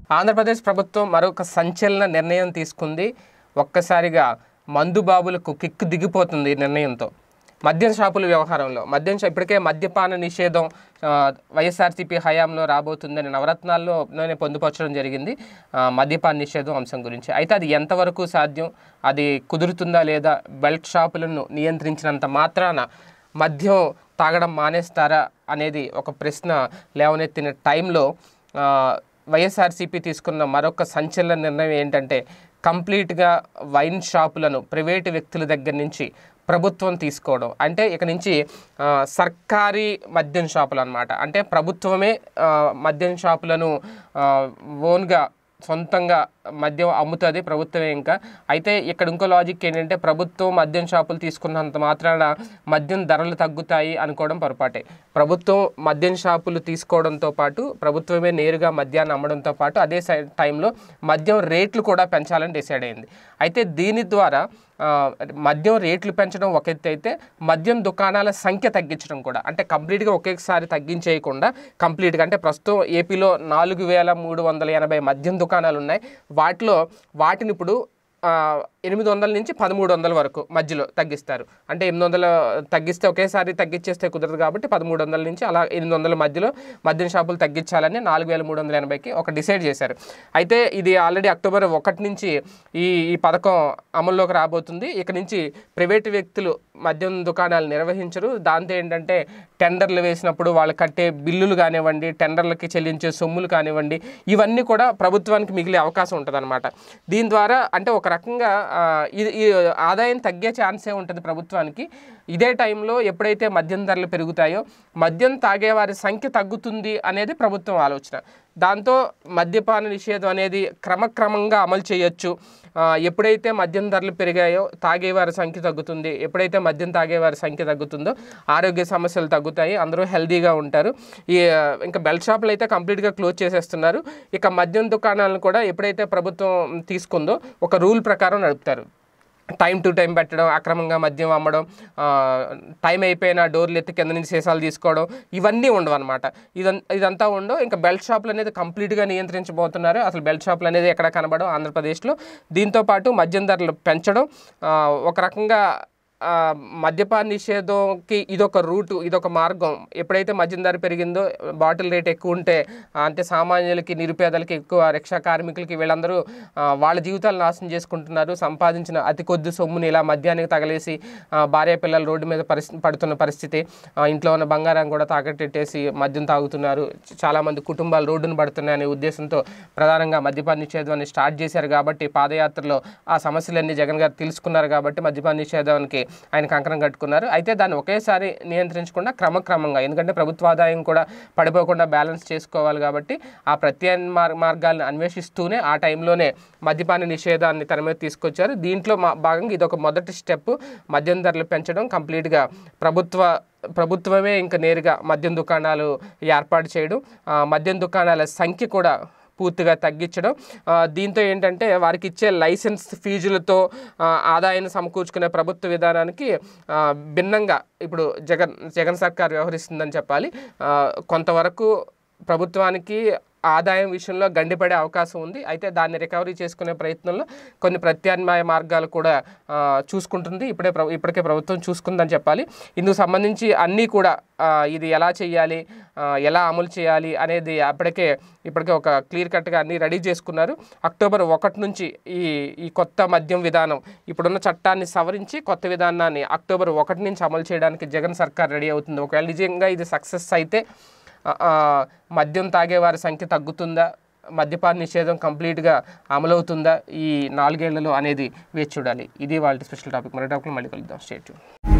ఆంధ్రప్రదేశ్ ప్రభుత్వం మరొక సంచలన నిర్ణయం తీసుకుంది ఒక్కసారిగా మందుబాబులకు కిక్కు దిగిపోతుంది ఈ నిర్ణయంతో మద్యం షాపుల వ్యవహారంలో మద్యం షా- ఇప్పటికే మద్యపాన నిషేధం ఆ, వైఎస్ఆర్సీపీ హయాంలో రాబోతుందని నవరత్నాల్లోనే పొందుపరచడం జరిగింది ఆ, మద్యపాన నిషేధం అంశం గురించి అయితే అది ఎంతవరకు సాధ్యం అది కుదురుతుందా లేదా బెల్ట్ షాపులను నియంత్రించినంత మాత్రాన మద్యం తాగడం మానేస్తారా అనేది ఒక ప్రశ్న లేవనెత్తిన టైంలో ఆ, వైఎస్ఆర్సీపీ తీసుకున్న మరొక సంచలన నిర్ణయం ఏంటంటే కంప్లీట్గా వైన్ షాపులను ప్రైవేటు వ్యక్తుల దగ్గర నుంచి ప్రభుత్వం తీసుకోవడం అంటే ఇక నుంచి ఆ, సర్కారీ మద్యం షాపులు అనమాట అంటే ప్రభుత్వమే ఆ, మద్యం షాపులను ఆ, ఓన్గా సొంతంగా మద్యం అమ్ముతుంది ప్రభుత్వమే ఇంకా అయితే ఇక్కడ ఇంకో లాజిక్ ఏంటంటే ప్రభుత్వం మద్యం షాపులు తీసుకున్నంత మాత్రాన మద్యం ధరలు తగ్గుతాయి అనుకోవడం పొరపాటే ప్రభుత్వం మద్యం షాపులు తీసుకోవడంతో పాటు ప్రభుత్వమే నేరుగా మద్యాన్ని అమ్మడంతో పాటు అదే సై- టైంలో మద్యం రేట్లు కూడా పెంచాలని డిసైడ్ అయింది అయితే దీని ద్వారా ఆ, మద్యం రేట్లు పెంచడం ఒక ఎత్తు అయితే మద్యం దుకాణాల సంఖ్య తగ్గించడం కూడా అంటే కంప్లీట్గా ఒకేసారి తగ్గించేయకుండా కంప్లీట్గా అంటే ప్రస్తుతం ఏపీలో నాలుగు వేల మూడు వందల ఎనభై మద్యం దుకాణాలు ఉన్నాయి వాటిలో వాటిని ఇప్పుడు ఆ, ఎనిమిది వందల నుంచి పదమూడు వందల వరకు మధ్యలో తగ్గిస్తారు అంటే ఎనిమిది వందల తగ్గిస్తే ఒకేసారి తగ్గించేస్తే కుదరదు కాబట్టి పదమూడు వందల నుంచి అలా ఎనిమిది వందల మధ్యలో మద్యం షాపులు తగ్గించాలని నాలుగు వేల మూడు వందల ఎనభైకి ఒక డిసైడ్ చేశారు అయితే ఇది ఆల్రెడీ అక్టోబర్ ఒకటి నుంచి ఈ ఈ పథకం అమల్లోకి రాబోతుంది ఇక నుంచి ప్రైవేటు వ్యక్తులు మద్యం దుకాణాలు నిర్వహించరు దాంతో ఏంటంటే టెండర్లు వేసినప్పుడు వాళ్ళు కట్టే బిల్లులు కానివ్వండి టెండర్లకి చెల్లించే సొమ్ములు కానివ్వండి ఇవన్నీ కూడా ప్రభుత్వానికి మిగిలే అవకాశం ఉంటుంది దీని ద్వారా అంటే ఒక రకంగా ఆ, ఇది ఈ ఆదాయం తగ్గే ఛాన్సే ఉంటుంది ప్రభుత్వానికి ఇదే టైంలో ఎప్పుడైతే మద్యం ధరలు పెరుగుతాయో మద్యం తాగేవారి సంఖ్య తగ్గుతుంది అనేది ప్రభుత్వం ఆలోచన దాంతో మద్యపాన నిషేధం అనేది క్రమక్రమంగా అమలు చేయొచ్చు ఆ, ఎప్పుడైతే మద్యం ధరలు పెరిగాయో తాగేవారి సంఖ్య తగ్గుతుంది ఎప్పుడైతే మద్యం తాగేవారి సంఖ్య తగ్గుతుందో ఆరోగ్య సమస్యలు తగ్గుతాయి అందరూ హెల్దీగా ఉంటారు ఈ ఆ, ఇంకా బెల్ట్ షాపులు అయితే కంప్లీట్గా క్లోజ్ చేసేస్తున్నారు ఇక మద్యం దుకాణాలను కూడా ఎప్పుడైతే ప్రభుత్వం తీసుకుందో ఒక రూల్ ప్రకారం నడుపుతారు టైం టు టైం పెట్టడం అక్రమంగా మద్యం అమ్మడం ఆ, టైం అయిపోయిన డోర్లు ఎత్తి కింద నుంచి సీసాలు తీసుకోవడం ఇవన్నీ ఉండవు అనమాట ఇదం ఇదంతా ఉండవు ఇంకా బెల్ట్ షాపులు అనేది కంప్లీట్గా నియంత్రించబోతున్నారు అసలు బెల్ట్ షాపులు అనేది ఎక్కడ కనబడవు ఆంధ్రప్రదేశ్లో దీంతో పాటు మద్యం ధరలు పెంచడం ఆ, ఒక రకంగా ఆ, మద్యపాన నిషేధంకి ఇదొక రూటు ఇదొక మార్గం ఎప్పుడైతే మద్యం ధర పెరిగిందో బాటిల్ రేట్ ఎక్కువ ఉంటే ఆ, అంటే సామాన్యులకి నిరుపేదలకి ఎక్కువ రిక్షా కార్మికులకి వీళ్ళందరూ ఆ, వాళ్ళ జీవితాలు నాశనం చేసుకుంటున్నారు సంపాదించిన అతి కొద్ది సొమ్ముని ఇలా మద్యానికి తగలేసి ఆ, భార్య పిల్లలు రోడ్డు మీద పరిస్థితి పడుతున్న పరిస్థితి ఆ, ఇంట్లో ఉన్న బంగారం కూడా తాకట్టెట్టేసి మద్యం తాగుతున్నారు చాలామంది కుటుంబాలు రోడ్డును పడుతున్నాయనే ఉద్దేశంతో ప్రధానంగా మద్యపాన నిషేధాన్ని స్టార్ట్ చేశారు కాబట్టి పాదయాత్రలో ఆ సమస్యలన్నీ జగన్ గారు తెలుసుకున్నారు కాబట్టి మద్యపాన నిషేధానికి ఆయన కంకణం కట్టుకున్నారు అయితే దాన్ని ఒకేసారి నియంత్రించకుండా క్రమక్రమంగా ఎందుకంటే ప్రభుత్వ ఆదాయం కూడా పడిపోకుండా బ్యాలెన్స్ చేసుకోవాలి కాబట్టి ఆ ప్రత్యామ్నాయ మార్గాలను అన్వేషిస్తూనే ఆ టైంలోనే మద్యపాన నిషేధాన్ని తెర మీద తీసుకొచ్చారు దీంట్లో మా భాగంగా ఇదొక మొదటి స్టెప్ మద్యం ధరలు పెంచడం కంప్లీట్గా ప్రభుత్వ ప్రభుత్వమే ఇంకా నేరుగా మద్యం దుకాణాలు ఏర్పాటు చేయడం ఆ, మద్యం దుకాణాల సంఖ్య కూడా పూర్తిగా తగ్గించడం ఆ, దీంతో ఏంటంటే వారికి ఇచ్చే లైసెన్స్ ఫీజులతో ఆ, ఆదాయాన్ని సమకూర్చుకునే ప్రభుత్వ విధానానికి ఆ, భిన్నంగా ఇప్పుడు జగన్ జగన్ సర్కార్ వ్యవహరిస్తుందని చెప్పాలి ఆ, కొంతవరకు ప్రభుత్వానికి ఆదాయం విషయంలో గండిపడే అవకాశం ఉంది అయితే దాన్ని రికవరీ చేసుకునే ప్రయత్నంలో కొన్ని ప్రత్యామ్నాయ మార్గాలు కూడా ఆ, చూసుకుంటుంది ఇప్పుడే ప్ర- ఇప్పటికే ప్రభుత్వం చూసుకుందని చెప్పాలి ఇందుకు సంబంధించి అన్నీ కూడా ఆ, ఇది ఎలా చేయాలి ఆ, ఎలా అమలు చేయాలి అనేది అప్పటికే ఇప్పటికే ఒక క్లియర్ కట్గా అన్ని రెడీ చేసుకున్నారు అక్టోబర్ ఒకటి నుంచి ఈ ఈ కొత్త మద్యం విధానం ఇప్పుడున్న చట్టాన్ని సవరించి కొత్త విధానాన్ని అక్టోబర్ ఒకటి నుంచి అమలు చేయడానికి జగన్ సర్కార్ రెడీ అవుతుంది ఒకవేళ నిజంగా ఇది సక్సెస్ అయితే ఆ, ఆ, మద్యం తాగేవారి సంఖ్య తగ్గుతుందా మద్యపాన నిషేధం కంప్లీట్గా అమలవుతుందా ఈ నాలుగేళ్లలో అనేది వేచి చూడాలి ఇది వాళ్ళ స్పెషల్ టాపిక్ మరో టాపిక్ మళ్ళీ కలుద్దాం స్టేట్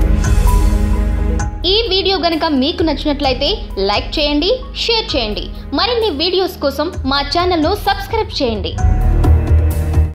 ఈ వీడియో గనుక మీకు నచ్చినట్లయితే లైక్ చేయండి షేర్ చేయండి మరిన్ని వీడియోస్ కోసం మా ఛానల్ను సబ్స్క్రైబ్ చేయండి